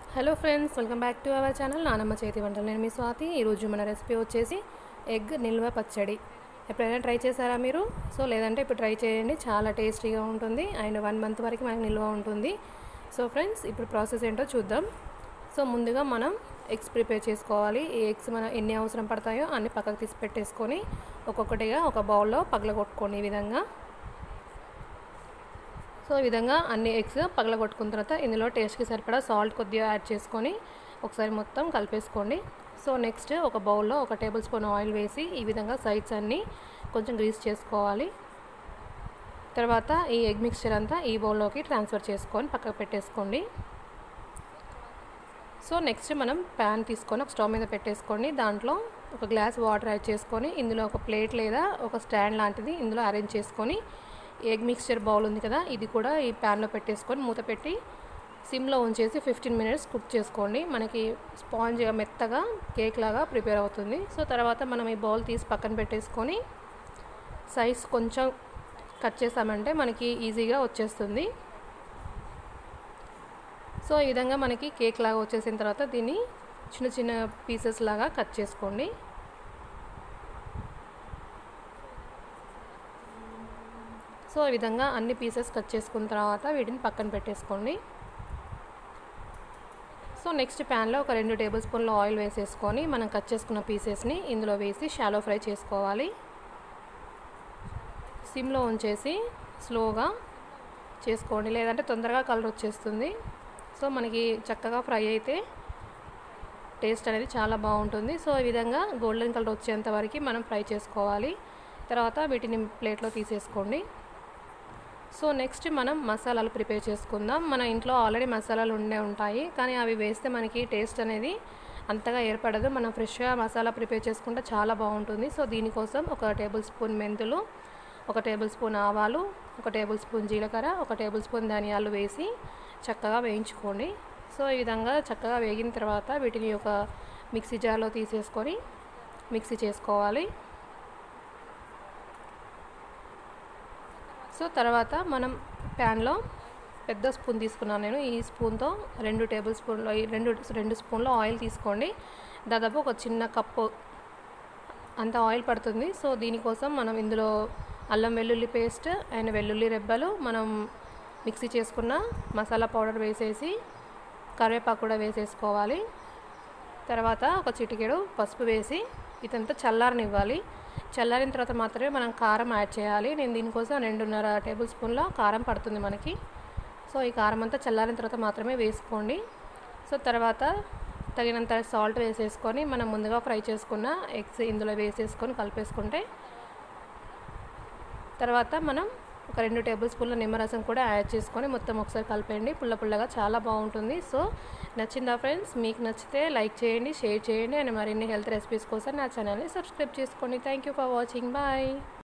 hello friends welcome back to our channel నానమ్మ చేతి వంటలు నేను మీ స్వాతి ఈరోజు మన రెసిపీ వచ్చేసి ఎగ్ నిల్వ పచ్చడి ఎప్పుడైనా ట్రై చేశారా మీరు సో లేదంటే ఇప్పుడు ట్రై చేయండి చాలా టేస్టీగా ఉంటుంది అండ్ వన్ మంత్ వరకు మనకి నిల్వ ఉంటుంది సో ఫ్రెండ్స్ ఇప్పుడు ప్రాసెస్ ఏంటో చూద్దాం సో ముందుగా మనం ఎగ్స్ ప్రిపేర్ చేసుకోవాలి ఈ ఎగ్స్ మనం ఎన్ని అవసరం పడతాయో అన్ని పక్కకు తీసి పెట్టేసుకొని ఒక్కొక్కటిగా ఒక బౌల్లో పగలగొట్టుకోండి ఈ విధంగా సో ఈ విధంగా అన్ని ఎగ్స్ పగలగొట్టుకున్న తర్వాత ఇందులో టేస్ట్కి సరిపడా సాల్ట్ కొద్దిగా యాడ్ చేసుకొని ఒకసారి మొత్తం కలిపేసుకోండి సో నెక్స్ట్ ఒక బౌల్లో ఒక టేబుల్ స్పూన్ ఆయిల్ వేసి ఈ విధంగా సైడ్స్ అన్నీ కొంచెం గ్రీస్ చేసుకోవాలి తర్వాత ఈ ఎగ్ మిక్స్చర్ అంతా ఈ బౌల్లోకి ట్రాన్స్ఫర్ చేసుకొని పక్కకు పెట్టేసుకోండి సో నెక్స్ట్ మనం ప్యాన్ తీసుకొని ఒక స్టవ్ మీద పెట్టేసుకోండి దాంట్లో ఒక గ్లాస్ వాటర్ యాడ్ చేసుకొని ఇందులో ఒక ప్లేట్ లేదా ఒక స్టాండ్ లాంటిది ఇందులో అరేంజ్ చేసుకొని ఎగ్ మిక్స్చర్ బౌల్ ఉంది కదా ఇది కూడా ఈ ప్యాన్లో పెట్టేసుకొని మూత పెట్టి సిమ్లో ఉంచేసి ఫిఫ్టీన్ మినిట్స్ కుక్ చేసుకోండి మనకి స్పాంజ్గా మెత్తగా కేక్ లాగా ప్రిపేర్ అవుతుంది సో తర్వాత మనం ఈ బౌల్ తీసి పక్కన పెట్టేసుకొని సైజ్ కొంచెం కట్ చేసామంటే మనకి ఈజీగా వచ్చేస్తుంది సో ఈ విధంగా మనకి కేక్ లాగా వచ్చేసిన తర్వాత దీన్ని చిన్న చిన్న పీసెస్ లాగా కట్ చేసుకోండి సో ఈ విధంగా అన్ని పీసెస్ కట్ చేసుకున్న తర్వాత వీటిని పక్కన పెట్టేసుకోండి సో నెక్స్ట్ ప్యాన్లో ఒక రెండు టేబుల్ స్పూన్ల ఆయిల్ వేసేసుకొని మనం కట్ చేసుకున్న పీసెస్ని ఇందులో వేసి షాలో ఫ్రై చేసుకోవాలి సిమ్లో ఉంచేసి స్లోగా చేసుకోండి లేదంటే తొందరగా కలర్ వచ్చేస్తుంది సో మనకి చక్కగా ఫ్రై అయితే టేస్ట్ అనేది చాలా బాగుంటుంది సో ఈ విధంగా గోల్డెన్ కలర్ వచ్చేంత వరకు మనం ఫ్రై చేసుకోవాలి తర్వాత వీటిని ప్లేట్లో తీసేసుకోండి సో నెక్స్ట్ మనం మసాలాలు ప్రిపేర్ చేసుకుందాం మన ఇంట్లో ఆల్రెడీ మసాలాలు ఉండే ఉంటాయి కానీ అవి వేస్తే మనకి టేస్ట్ అనేది అంతగా ఏర్పడదు మనం ఫ్రెష్గా మసాలా ప్రిపేర్ చేసుకుంటే చాలా బాగుంటుంది సో దీనికోసం ఒక టేబుల్ స్పూన్ మెంతులు ఒక టేబుల్ స్పూన్ ఆవాలు ఒక టేబుల్ స్పూన్ జీలకర్ర ఒక టేబుల్ స్పూన్ ధనియాలు వేసి చక్కగా వేయించుకోండి సో ఈ విధంగా చక్కగా వేగిన తర్వాత వీటిని ఒక మిక్సీ జార్లో తీసేసుకొని మిక్సీ చేసుకోవాలి సో తర్వాత మనం ప్యాన్లో పెద్ద స్పూన్ తీసుకున్నాను నేను ఈ స్పూన్తో రెండు టేబుల్ స్పూన్లో రెండు రెండు స్పూన్లో ఆయిల్ తీసుకోండి దాదాపు ఒక చిన్న కప్పు అంత ఆయిల్ పడుతుంది సో దీనికోసం మనం ఇందులో అల్లం వెల్లుల్లి పేస్ట్ అండ్ వెల్లుల్లి రెబ్బలు మనం మిక్సీ చేసుకున్న మసాలా పౌడర్ వేసేసి కరివేపాకు కూడా వేసేసుకోవాలి తర్వాత ఒక చిటికెడు పసుపు వేసి ఇదంతా చల్లారనివ్వాలి చల్లారిన తర్వాత మాత్రమే మనం కారం యాడ్ చేయాలి నేను దీనికోసం రెండున్నర టేబుల్ స్పూన్ల కారం పడుతుంది మనకి సో ఈ కారం అంతా చల్లారిన తర్వాత మాత్రమే వేసుకోండి సో తర్వాత తగినంత సాల్ట్ వేసేసుకొని మనం ముందుగా ఫ్రై చేసుకున్న ఎగ్స్ ఇందులో వేసేసుకొని కలిపేసుకుంటే తర్వాత మనం ఒక రెండు టేబుల్ స్పూన్ల నిమ్మరసం కూడా యాడ్ చేసుకొని మొత్తం ఒకసారి కలిపేయండి పుల్ల పుల్లగా చాలా బాగుంటుంది సో నచ్చిందా ఫ్రెండ్స్ మీకు నచ్చితే లైక్ చేయండి షేర్ చేయండి అండ్ మరిన్ని హెల్త్ రెసిపీస్ కోసం నా ఛానల్ని సబ్స్క్రైబ్ చేసుకోండి thank you for watching bye